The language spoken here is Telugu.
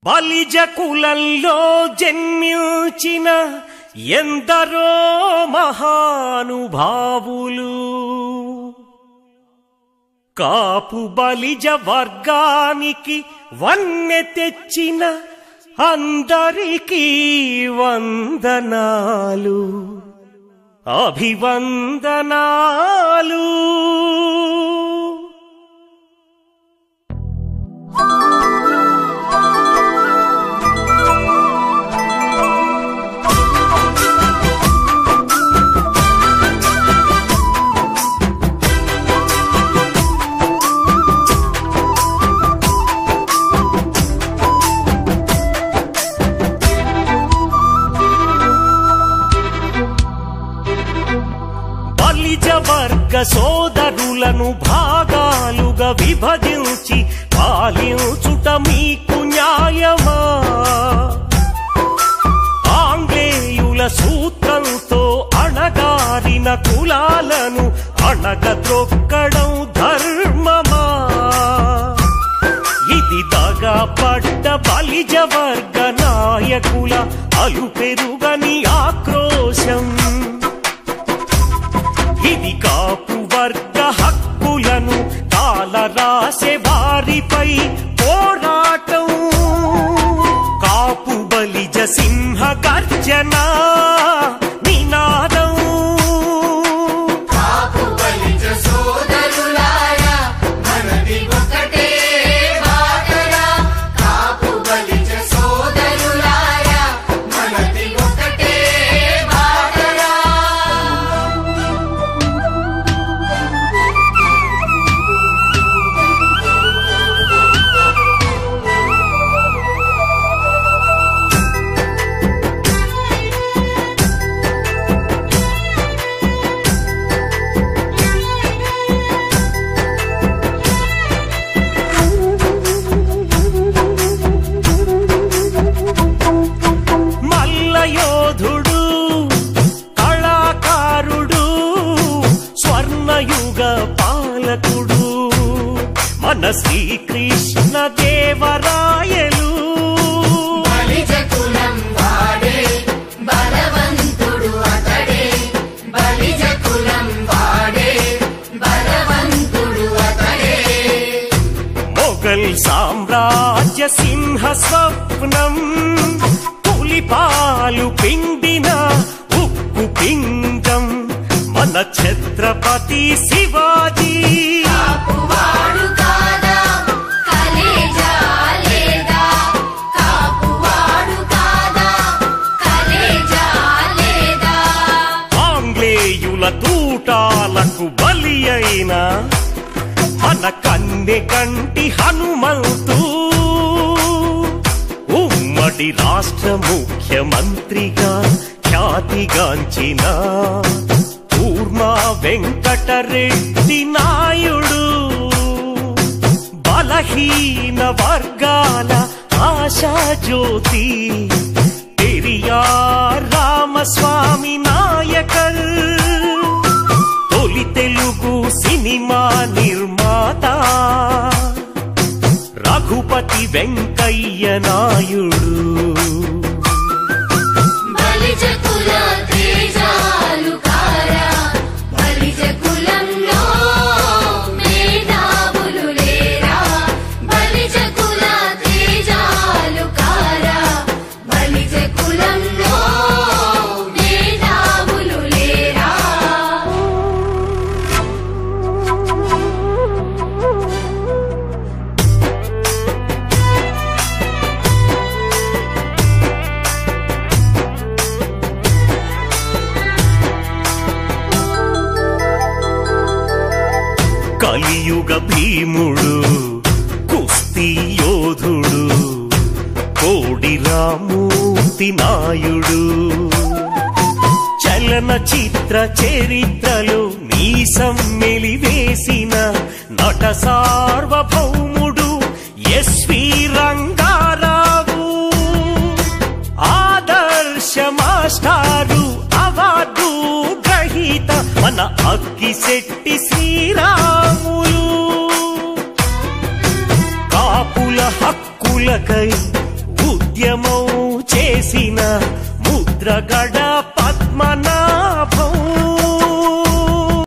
బలిజ కులంలో జన్మించిన ఎందరో మహానుభావులు కాపు బలిజ వర్గానికి వన్నె తెచ్చిన అందరికీ వందనాలు అభివందనాలు బలిజ వర్గ సోదరులను భాగాలుగా విభజించి పాలించుట మీకు న్యాయమా ఆంగ్లేయుల సూత్రంతో అణగారిన కులాలను అణగద్రొక్కడం ధర్మమా ఇది దగా పడ్డ బలిజ వర్గ నాయకుల అలుపెరుగని ఆక్రోశం ఇది కాపు వర్గ హక్కులను కాలరాసే వారిపై పోరాటం కాపు బలిజ సింహ గర్జన నినాదం కాపు బలిజ సోదరులారా మనది ఒకటే బాటరా కాపు బలిజ సోదరులారా మనది ఒకటే బాటరా మల్లయోధుడు కళాకారుడు స్వర్ణయుగ పాలకుడు మన శ్రీకృష్ణ దేవరాయలు బలిజ కులం వాడే బలవంతుడు అతడే బలిజ కులం వాడే బలవంతుడు అతడే మొఘల్ సామ్రాజ్య సింహ స్వప్నం పులిపాలు పిండిన ఉక్కు పిండం మన ఛత్రపతి శివాజీ కాపువాడు కాదా కలేజా లేదా కాపువాడు కాదా కలేజా లేదా ఆంగ్లేయుల తూటాలకు బలి అయిన మన కన్నె కంటి హనుమంతు ఉమ్మడి రాష్ట్ర ముఖ్యమంత్రిగా ఖ్యాతిగాంచిన కూర్మా వెంకటరెడ్డి నాయుడు బలహీన వర్గాల ఆశా జ్యోతి పెరియార్ రామస్వామి నాయకర్ తొలి తెలుగు సినిమా నిర్మాత రఘుపతి వెంకయ్య నాయుడు బలిజ కుల తేజాలు కారా బలిజ కులంలో మేధావులు లేరా బలిజ కుల తేజాలు కారా బలిజ కులంలో మేధావులు లేరా కలియుగ భీముడు కుస్తీ యోధుడు కోడి రామూర్తి నాయుడు చలన చిత్ర చరిత్రలో మీసం మెలివేసిన నట సార్వభౌముడు ఎస్వి రంగారావు ఆదర్శ మాస్టారు అవార్డు గ్రహీత మన అక్కిశెట్టి శ్రీరాములు కాపుల హక్కులకై ఉద్యమం చేసిన ముద్రగడ పద్మనాభ